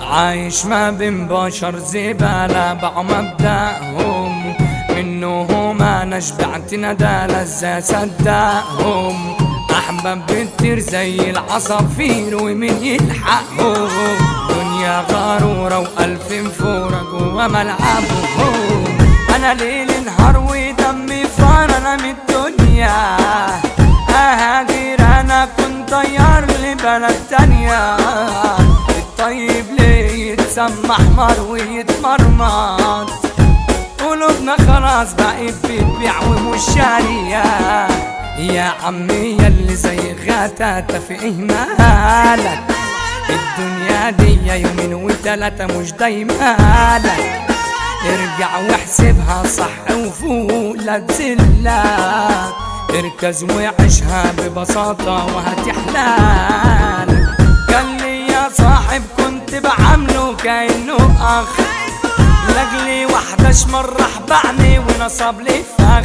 عايش ما بين بشر زبالة بقوا مبدأهم منه ما نشبعت ندى لزة صدقهم أحباب كتير زي العصافير ومن يلحقهم دنيا غارورة وألف فورة جوا ملعبهم أنا ليل نهار ودمي فار أنا من الدنيا أهاجر أنا كنت طيار لبلد تانية الطيب ليه يتسمى أحمر ويتمرمط قلوبنا خلاص بقت بتبيع ومش شارية يا عمي يلي زي غتاتة في إيه مالك الدنيا دي يومين وتلاتة مش دايما لك ارجع واحسبها صح وفوق لا تزلك اركز وعيشها ببساطة وهتحلالك قال لي يا صاحب كنت بعامله كأنه أخ لاجلي واحدة شمرح بعني ونصب لي فخ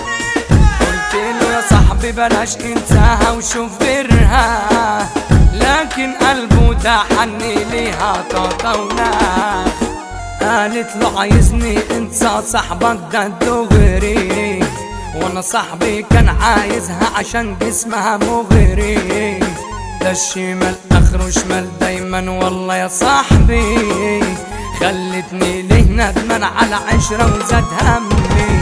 قلت له يا صاحبي بلاش انساها وشوف غيرها لكن قلبه ده حني ليها طاطا وناخ قالت له عايزني انسى صاحبك ده دغري وانا صاحبي كان عايزها عشان جسمها مغري ده الشمال اخره شمال دايما والله يا صاحبي خلتني ليه ندمان على عشرة وزاد همي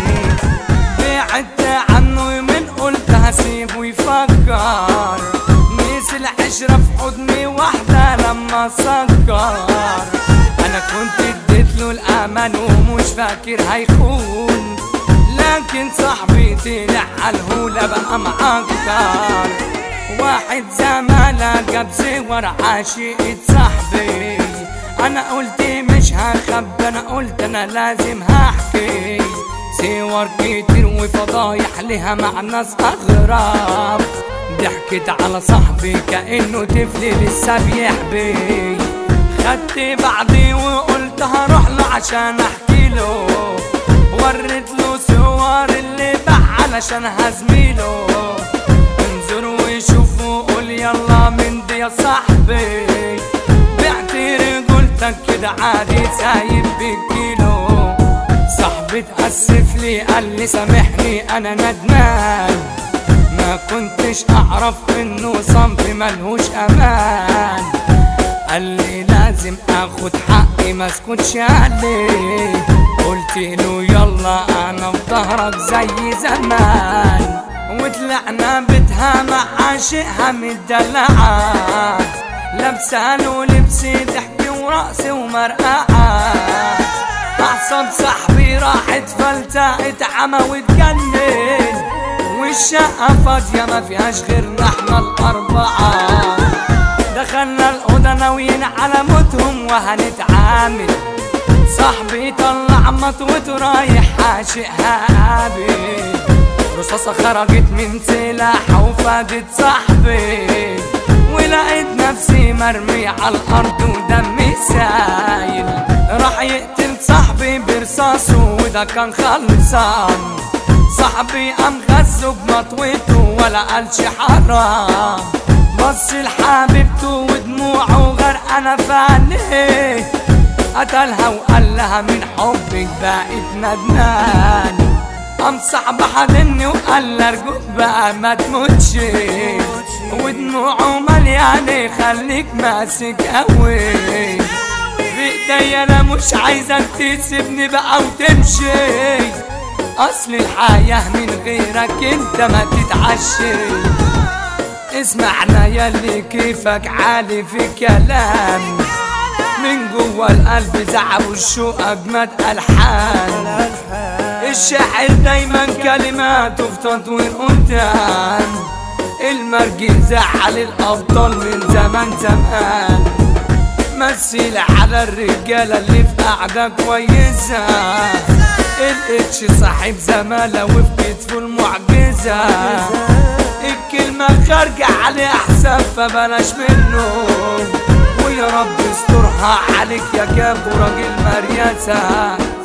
بعدت عنه يومين قلت هسيبه يفكر نسي العشرة في حضني واحدة لما سكر انا كنت اديت له الامان ومش فاكر هيخون لكن صاحبي طلع عالهولة بقى معكر واحد زمالة جاب زور عاشقة صاحبي انا قلت مش هخبي انا قلت انا لازم هحكي صور كتير وفضايح لها مع ناس اغراب ضحكت على صاحبي كانه طفل لسه بيحبي خدت بعضي وقلت هروح له عشان احكي له وريت له صور اللي باع علشان هزميله انظر وشوف وقول يلا من دي يا صاحبي بعت رجولتك كده عادي سايب بالكيلو صاحبي اتأسف لي قال لي سامحني انا ندمان ما كنتش اعرف انه صنف ملهوش امان قال لي لازم اخد حقي ما اسكتش عليه قلت له يلا انا في ظهرك زي زمان وطلعنا بيتها مع عاشقها مدلعة لابسة له لبس ضحك ورقص ومرقعة أعصاب صاحبي راحت فلتقت عمى واتجنن والشقة فاضية ما فيهاش غيرنا احنا الأربعة دخلنا الأوضة ناويين على موتهم وهنتعامل صاحبي طلع مطوته رايح عاشقها قابل رصاصة خرجت من سلاحها وفادت صاحبي ولقيت نفسي مرمي على الأرض ودمي سايل راح يقتل صاحبي برصاصه وده كان خلصان صاحبي قام غزه بمطوته ولا قالش حرام بص لحبيبته ودموعه غرقانة في عينيه قتلها وقال لها من حبك بقيت ندمان قام صاحبي حضني وقال لها ارجوك بقى ما تموتش ودموعه مليانة خليك ماسك قوي في ايديا انا مش عايزك تسيبني بقى وتمشي اصل الحياة من غيرك انت ما تتعشي اسمعنا يلي كيفك عالي في كلام من جوا القلب زعب والشوق اجمد الحان الشاعر دايما كلماته في تطوير قدام المرجي زعل الابطال من زمان زمان مثل على الرجاله اللي في قعده كويسه الاتش صاحب زماله وفي كتفه المعجزه الكلمه خارجه عليه احسن فبلاش منه ويا رب استرها عليك يا كابو راجل مريسه